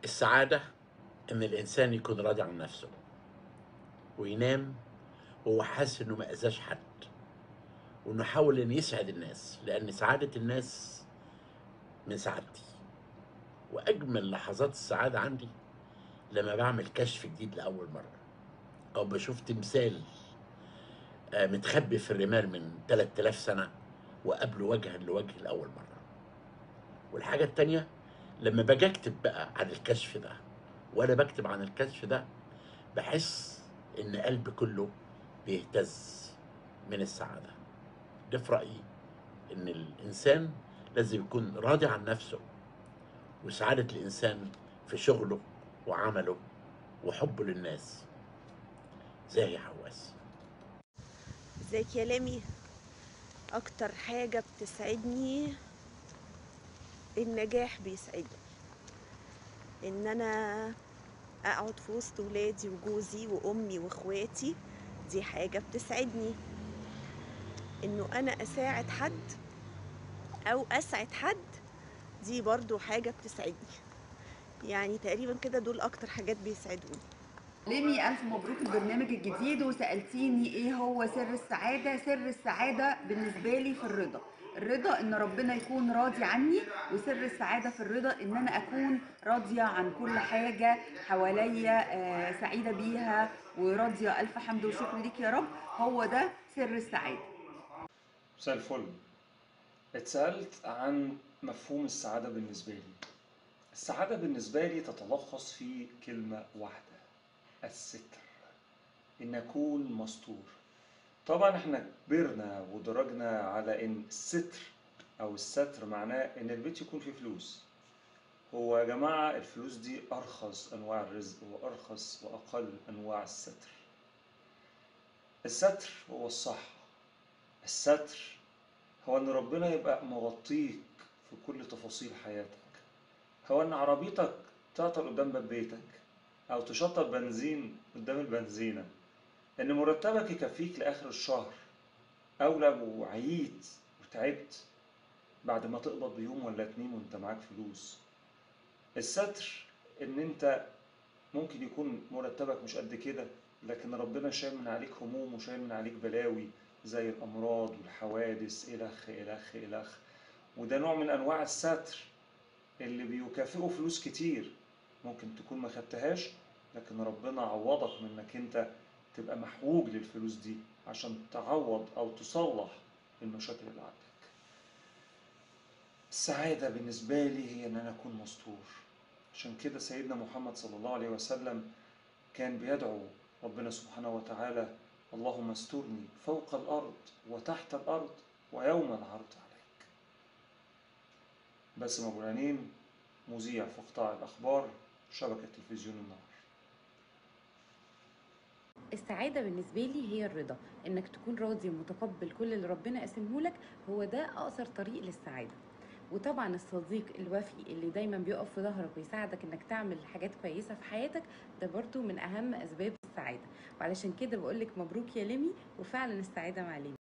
السعادة إن الإنسان يكون راضي عن نفسه وينام وهو حاسس إنه ما أذاش حد وإنه يحاول إنه يسعد الناس لأن سعادة الناس من سعادتي وأجمل لحظات السعادة عندي لما بعمل كشف جديد لأول مرة أو بشوف تمثال آه، متخبي في الرمال من 3000 سنة وقابله وجها لوجه لأول مرة والحاجة التانية لما باجي اكتب بقى عن الكشف ده وانا بكتب عن الكشف ده بحس ان قلبي كله بيهتز من السعاده ده في رايي ان الانسان لازم يكون راضي عن نفسه وسعاده الانسان في شغله وعمله وحبه للناس زي حواس ازيك يا لمي اكتر حاجة بتسعدني النجاح بيسعدني ان انا اقعد في وسط ولادي وجوزي وامي واخواتي دي حاجة بتسعدني انه انا اساعد حد او اسعد حد دي برضو حاجة بتسعدني يعني تقريبا كده دول اكتر حاجات بيسعدوني ليمي ألف مبروك البرنامج الجديد وسألتيني إيه هو سر السعادة سر السعادة بالنسبة لي في الرضا الرضا إن ربنا يكون راضي عني وسر السعادة في الرضا إن أنا أكون راضية عن كل حاجة حواليا آه، سعيدة بيها وراضية ألف حمد وشكر ليك يا رب هو ده سر السعادة مساء الفل اتسألت عن مفهوم السعادة بالنسبة لي السعادة بالنسبة لي تتلخص في كلمة واحدة الستر إن أكون مستور طبعا احنا كبرنا ودرجنا على إن الستر أو الستر معناه إن البيت يكون فيه فلوس هو يا جماعة الفلوس دي أرخص أنواع الرزق وأرخص وأقل أنواع الستر الستر هو الصحة الستر هو ان ربنا يبقى مغطيك في كل تفاصيل حياتك هو ان عربيتك تعطل قدام باب بيتك او تشطب بنزين قدام البنزينة ان مرتبك يكفيك لاخر الشهر او لو عييت وتعبت بعد ما تقبض بيوم ولا اتنين وانت معاك فلوس الستر ان انت ممكن يكون مرتبك مش قد كده لكن ربنا شايل من عليك هموم وشايل من عليك بلاوي زي الأمراض والحوادث إلخ إلخ إلخ وده نوع من أنواع الستر اللي بيكافئوا فلوس كتير ممكن تكون ما خدتهاش لكن ربنا عوضك من انك انت تبقى محوج للفلوس دي عشان تعوض او تصلح المشاكل اللي عندك السعادة بالنسبة لي هي ان انا اكون مستور عشان كده سيدنا محمد صلى الله عليه وسلم كان بيدعو ربنا سبحانه وتعالى اللهم استرني فوق الأرض وتحت الأرض ويوم العرض عليك باسم أبو العنين مذيع في قطاع الأخبار شبكة تلفزيون النهار السعادة بالنسبة لي هي الرضا انك تكون راضي ومتقبل كل اللي ربنا قسمه لك هو ده اقصر طريق للسعادة وطبعا الصديق الوفي اللي دايما بيقف في ظهرك ويساعدك انك تعمل حاجات كويسة في حياتك ده برضو من اهم اسباب السعادة وعلشان كده بقولك مبروك يا لمي وفعلا السعادة مع لمي